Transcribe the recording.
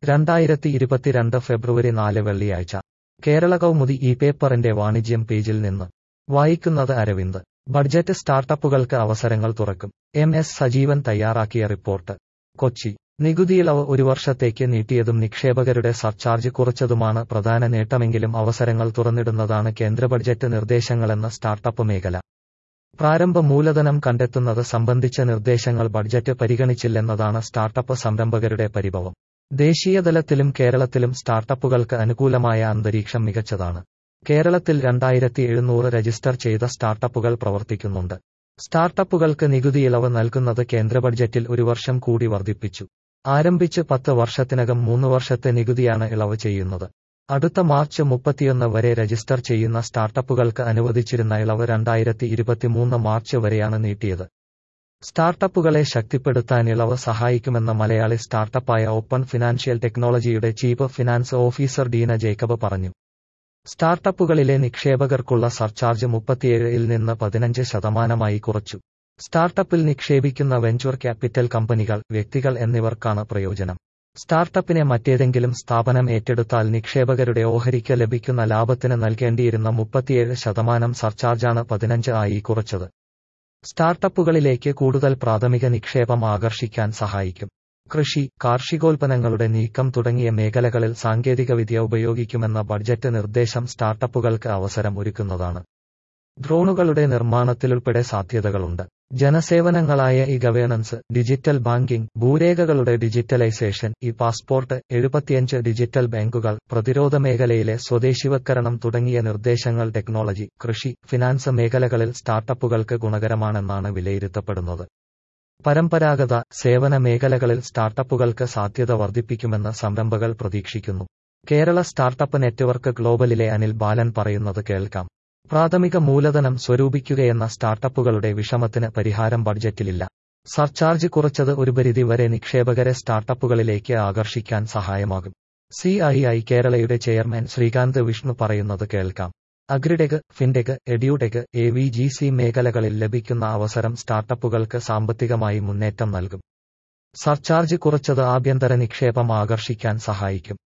രണ്ടായിരത്തി ഇരുപത്തിരണ്ട് ഫെബ്രുവരി നാല് വെള്ളിയാഴ്ച കേരള കൗമുദി ഈ പേപ്പറിന്റെ വാണിജ്യം പേജിൽ നിന്ന് വായിക്കുന്നത് അരവിന്ദ് ബഡ്ജറ്റ് സ്റ്റാർട്ടപ്പുകൾക്ക് അവസരങ്ങൾ തുറക്കും എം എസ് സജീവൻ തയ്യാറാക്കിയ റിപ്പോർട്ട് കൊച്ചി നികുതിയിളവ് ഒരു വർഷത്തേക്ക് നീട്ടിയതും നിക്ഷേപകരുടെ സർചാർജ് കുറച്ചതുമാണ് പ്രധാന നേട്ടമെങ്കിലും അവസരങ്ങൾ തുറന്നിടുന്നതാണ് കേന്ദ്ര ബഡ്ജറ്റ് നിർദ്ദേശങ്ങളെന്ന് സ്റ്റാർട്ടപ്പ് മേഖല പ്രാരംഭ മൂലധനം കണ്ടെത്തുന്നത് സംബന്ധിച്ച നിർദ്ദേശങ്ങൾ ബഡ്ജറ്റ് പരിഗണിച്ചില്ലെന്നതാണ് സ്റ്റാർട്ടപ്പ് സംരംഭകരുടെ പരിഭവം ദേശീയതലത്തിലും കേരളത്തിലും സ്റ്റാർട്ടപ്പുകൾക്ക് അനുകൂലമായ അന്തരീക്ഷം മികച്ചതാണ് കേരളത്തിൽ രണ്ടായിരത്തി എഴുന്നൂറ് രജിസ്റ്റർ ചെയ്ത സ്റ്റാർട്ടപ്പുകൾ പ്രവർത്തിക്കുന്നുണ്ട് സ്റ്റാർട്ടപ്പുകൾക്ക് നികുതി ഇളവ് നൽകുന്നത് കേന്ദ്ര ബഡ്ജറ്റിൽ ഒരു വർഷം കൂടി വർദ്ധിപ്പിച്ചു ആരംഭിച്ച് പത്ത് വർഷത്തിനകം മൂന്ന് വർഷത്തെ നികുതിയാണ് ഇളവ് ചെയ്യുന്നത് അടുത്ത മാർച്ച് മുപ്പത്തിയൊന്ന് വരെ രജിസ്റ്റർ ചെയ്യുന്ന സ്റ്റാർട്ടപ്പുകൾക്ക് അനുവദിച്ചിരുന്ന ഇളവ് രണ്ടായിരത്തി ഇരുപത്തിമൂന്ന് മാർച്ച് വരെയാണ് നീട്ടിയത് സ്റ്റാർട്ടപ്പുകളെ ശക്തിപ്പെടുത്താൻ ഇളവ് സഹായിക്കുമെന്ന് മലയാളി സ്റ്റാർട്ടപ്പായ ഓപ്പൺ ഫിനാൻഷ്യൽ ടെക്നോളജിയുടെ chief finance officer Deena Jacob പറഞ്ഞു സ്റ്റാർട്ടപ്പുകളിലെ നിക്ഷേപകർക്കുള്ള സർചാർജ് മുപ്പത്തിയേഴിൽ നിന്ന് പതിനഞ്ച് ശതമാനമായി കുറച്ചു സ്റ്റാർട്ടപ്പിൽ നിക്ഷേപിക്കുന്ന വെഞ്ചർ ക്യാപിറ്റൽ കമ്പനികൾ വ്യക്തികൾ എന്നിവർക്കാണ് പ്രയോജനം സ്റ്റാർട്ടപ്പിനെ മറ്റേതെങ്കിലും സ്ഥാപനം ഏറ്റെടുത്താൽ നിക്ഷേപകരുടെ ഓഹരിക്ക് ലഭിക്കുന്ന ലാഭത്തിന് നൽകേണ്ടിയിരുന്ന മുപ്പത്തിയേഴ് ശതമാനം സർചാർജാണ് പതിനഞ്ച് ആയി കുറച്ചത് സ്റ്റാർട്ടപ്പുകളിലേക്ക് കൂടുതൽ പ്രാഥമിക നിക്ഷേപം ആകർഷിക്കാൻ സഹായിക്കും കൃഷി കാർഷികോൽപ്പന്നങ്ങളുടെ നീക്കം തുടങ്ങിയ മേഖലകളിൽ സാങ്കേതികവിദ്യ ഉപയോഗിക്കുമെന്ന ബഡ്ജറ്റ് നിർദ്ദേശം സ്റ്റാർട്ടപ്പുകൾക്ക് അവസരം ഒരുക്കുന്നതാണ് ഡ്രോണുകളുടെ നിർമ്മാണത്തിലുൾപ്പെടെ സാധ്യതകളുണ്ട് ജനസേവനങ്ങളായ ഇ ഗവേണൻസ് ഡിജിറ്റൽ ബാങ്കിംഗ് ഭൂരേഖകളുടെ ഡിജിറ്റലൈസേഷൻ ഇ പാസ്പോർട്ട് എഴുപത്തിയഞ്ച് ഡിജിറ്റൽ ബാങ്കുകൾ പ്രതിരോധ മേഖലയിലെ സ്വദേശിവത്കരണം തുടങ്ങിയ നിർദ്ദേശങ്ങൾ ടെക്നോളജി കൃഷി ഫിനാൻസ് മേഖലകളിൽ സ്റ്റാർട്ടപ്പുകൾക്ക് ഗുണകരമാണെന്നാണ് വിലയിരുത്തപ്പെടുന്നത് പരമ്പരാഗത സേവന മേഖലകളിൽ സ്റ്റാർട്ടപ്പുകൾക്ക് സാധ്യത വർദ്ധിപ്പിക്കുമെന്ന് സംരംഭകൾ പ്രതീക്ഷിക്കുന്നു കേരള സ്റ്റാർട്ടപ്പ് നെറ്റ്വർക്ക് ഗ്ലോബലിലെ അനിൽ ബാലൻ പറയുന്നത് കേൾക്കാം പ്രാഥമിക മൂലധനം സ്വരൂപിക്കുകയെന്ന സ്റ്റാർട്ടപ്പുകളുടെ വിഷമത്തിന് പരിഹാരം ബഡ്ജറ്റിലില്ല സർചാർജ് കുറച്ചത് ഒരു പരിധി വരെ നിക്ഷേപകരെ സ്റ്റാർട്ടപ്പുകളിലേക്ക് ആകർഷിക്കാൻ സഹായമാകും സി ഐ ഐ കേരളയുടെ ചെയർമാൻ ശ്രീകാന്ത് വിഷ്ണു പറയുന്നത് കേൾക്കാം agritech fintech edutech A V G C മേഖലകളിൽ ലഭിക്കുന്ന അവസരം സ്റ്റാർട്ടപ്പുകൾക്ക് സാമ്പത്തികമായി മുന്നേറ്റം നൽകും സർചാർജ് കുറച്ചത് ആഭ്യന്തര നിക്ഷേപം ആകർഷിക്കാൻ സഹായിക്കും